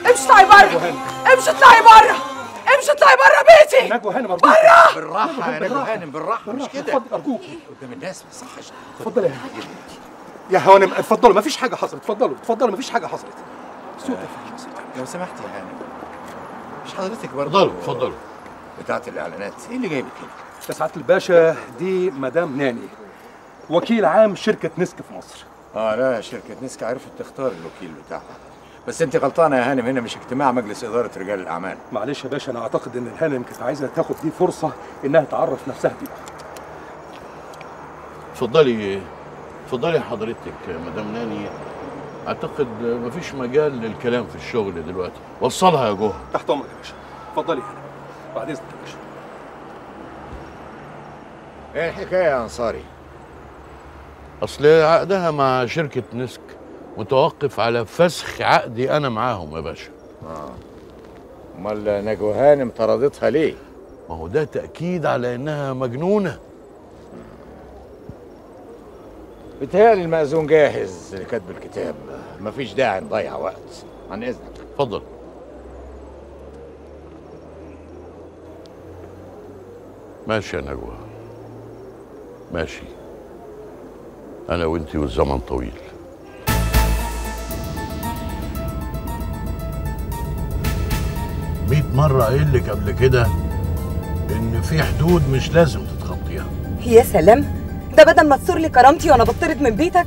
امشي اطلعي بره امشي اطلعي بره امشي اطلعي بره بيتي نجوى هانم ارجوك بره بالراحه يا نجوى هانم بالراحه مش كده اتفضل ارجوك قدام الناس ما يصحش اتفضل يا هانم يا هوانم اتفضلوا مفيش حاجه حصلت اتفضلوا اتفضلوا مفيش حاجه حصلت سوء تفاهم لو سمحت يا هانم مش حضرتك برضه اتفضلوا اتفضلوا بتاعت الاعلانات ايه اللي جايبك هنا يا سعاده الباشا دي مدام ناني وكيل عام شركه نسك في مصر اه لا شركه نسك عرفت تختار الوكيل بتاعها بس انت غلطانه يا هانم هنا مش اجتماع مجلس اداره رجال الاعمال معلش يا باشا انا اعتقد ان الهانم كانت عايزه تاخد دي فرصه انها تعرف نفسها بيها اتفضلي اتفضلي حضرتك يا مدام ناني اعتقد مفيش مجال للكلام في الشغل دلوقتي وصلها يا جوه تحت امرك يا باشا اتفضلي يا هانم بعد اذنك يا باشا ايه الحكايه يا انصاري اصل عقدها مع شركه نسك متوقف على فسخ عقدي انا معاهم يا باشا امال نجوى هانم طردتها ليه ما هو ده تاكيد على انها مجنونه بيتهيألي المأذون جاهز لكتب الكتاب مفيش داعي نضيع وقت عن اذنك اتفضل ماشي يا نجوى ماشي انا وانتي والزمن طويل مئة مرة قايل لك قبل كده إن في حدود مش لازم تتخطيها يا سلام ده بدل ما تثور لي كرامتي وانا بطرد من بيتك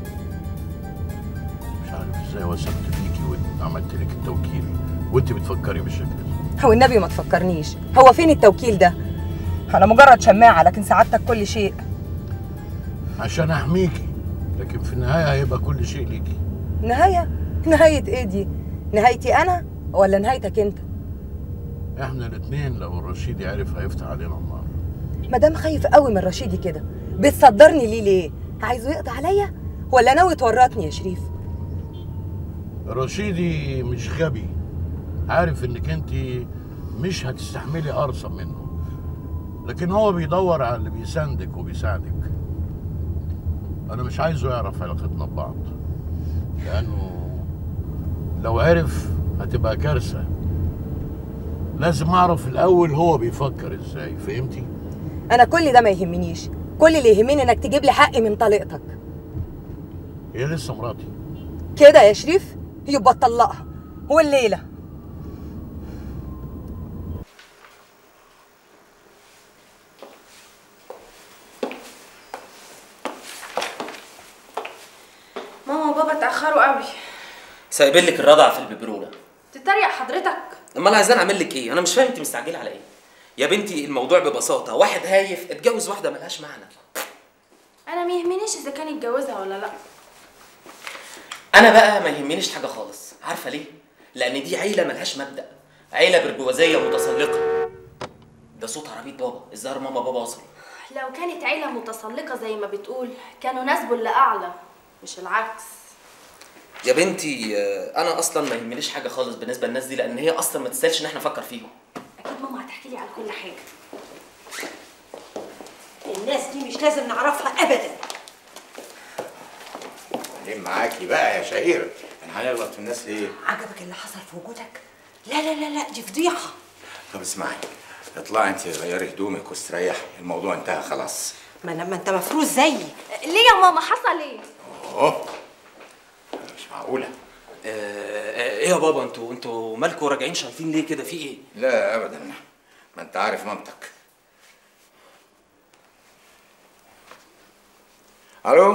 مش عارف ازاي وثقت فيكي وعملت لك التوكيل وانت بتفكري بالشكل ده هو النبي ما تفكرنيش هو فين التوكيل ده انا مجرد شماعه لكن سعادتك كل شيء عشان احميكي لكن في النهاية هيبقى كل شيء ليكي نهايه نهايه ايه دي نهايتي انا ولا نهايتك انت احنا الاتنين لو الرشيدي عرف هيفتح علينا النار مدام خايف قوي من رشيدي كده بتصدرني ليه ليه عايزه يقضي عليا ولا ناوي تورطني يا شريف الرشيدي مش غبي عارف انك انت مش هتستحملي قرصة منه لكن هو بيدور على اللي بيساندك وبيساعدك انا مش عايزه يعرف علاقتنا ببعض لانه لو عرف هتبقى كارثة لازم اعرف الاول هو بيفكر ازاي فهمتي انا كل ده ما يهمنيش كل اللي يهمني انك تجيب لي حقي من طليقتك هي لسه مراتي كده يا شريف يبقى تطلقها والليله ماما وبابا اتأخروا قوي سايبين لك الرضع في الببرونه تتريق حضرتك امال عايزين اعمل لك ايه انا مش فاهم انت مستعجله على ايه يا بنتي الموضوع ببساطه واحد هايف اتجوز واحده ملهاش معنى انا ما يهمنيش اذا كان يتجوزها ولا لا انا بقى ما يهمنيش حاجه خالص عارفه ليه لان دي عيله ملهاش مبدا عيله برجوازيه متسلقه ده صوت عربيه بابا الظاهر ماما بابا وصل لو كانت عيلة متسلقة زي ما بتقول كانوا نسبوا اللي أعلى مش العكس يا بنتي آه، انا اصلا ما يهمنيش حاجه خالص بالنسبه للناس دي لان هي اصلا ما تستاهلش ان احنا نفكر فيهم أكيد ماما هتحكي لي على كل حاجة الناس دي مش لازم نعرفها ابدا بعدين معاكي بقى يا شهيرة احنا هنغلط في الناس ليه؟ عجبك اللي حصل في وجودك لا لا لا لا دي فضيحه طب اسمعي اطلعي انت غيري هدومك واستريحي الموضوع انتهى خلاص ما لما انت مفروض زيي ليه يا ماما حصل ايه؟ اوه مش معقولة آه، آه، ايه يا بابا انتوا انتوا مالكوا راجعين شايفين ليه كده في ايه لا ابدا ما انت عارف مامتك الو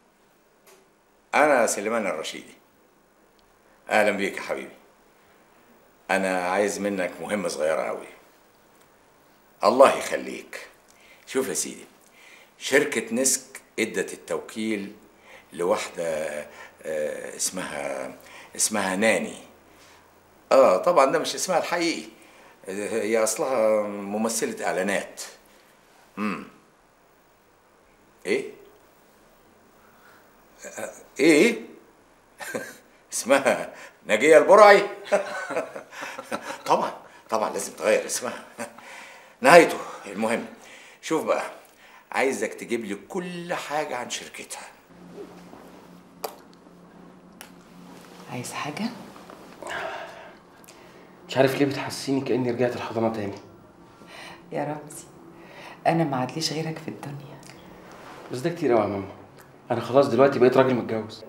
انا سليمان الرشيدي اهلا بيك يا حبيبي انا عايز منك مهمه صغيره قوي الله يخليك شوف يا سيدي شركه نسك ادت التوكيل لواحده آه، اسمها اسمها ناني اه طبعا ده مش اسمها الحقيقي هي اصلها ممثله اعلانات امم ايه آه، ايه ايه اسمها نجية البرعي طبعا طبعا لازم تغير اسمها نهايته المهم شوف بقى عايزك تجيب لي كل حاجة عن شركتها عايز حاجة؟ مش عارف ليه بتحسيني كاني رجعت الحضانه تاني يا رمزي انا ما عادليش غيرك في الدنيا بس ده كتير قوي يا ماما انا خلاص دلوقتي بقيت راجل متجوز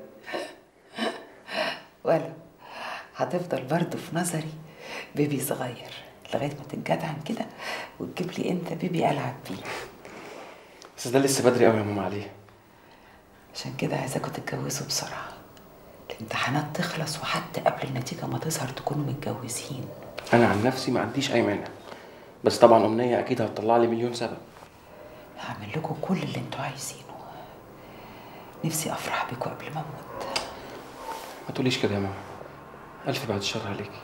ولا هتفضل برضه في نظري بيبي صغير لغايه ما تتجدعن كده وتجيب لي انت بيبي العب بيه بس ده لسه بدري قوي يا ماما عليه عشان كده عايزاكوا تتجوزوا بسرعه الامتحانات تخلص وحتى قبل النتيجه ما تظهر تكونوا متجوزين انا عن نفسي ما عنديش اي مانع بس طبعا امنيه اكيد هتطلع لي مليون سبب هعمل لكم كل اللي انتوا عايزينه نفسي افرح بيكوا قبل ما اموت ما تقوليش كده يا ماما الف بعد الشر عليكي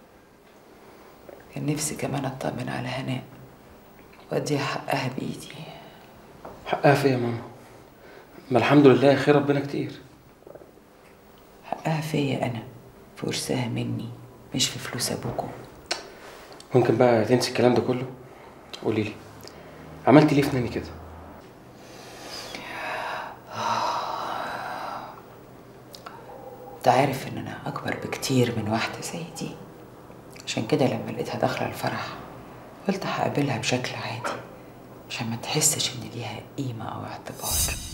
كان نفسي كمان اطمن على هناء واديها حقها بايدي حقها فيا يا ماما ما الحمد لله خير ربنا كتير حقها فيا انا في ورثها مني مش في فلوس ابوكم ممكن بقى تنسي الكلام ده كله قولي لي عملتي ليه في ناني كده انت عارف ان انا اكبر بكتير من واحده زي دي عشان كده لما لقيتها داخله الفرح قلت هقابلها بشكل عادي عشان ما تحسش ان ليها قيمه او اعتبار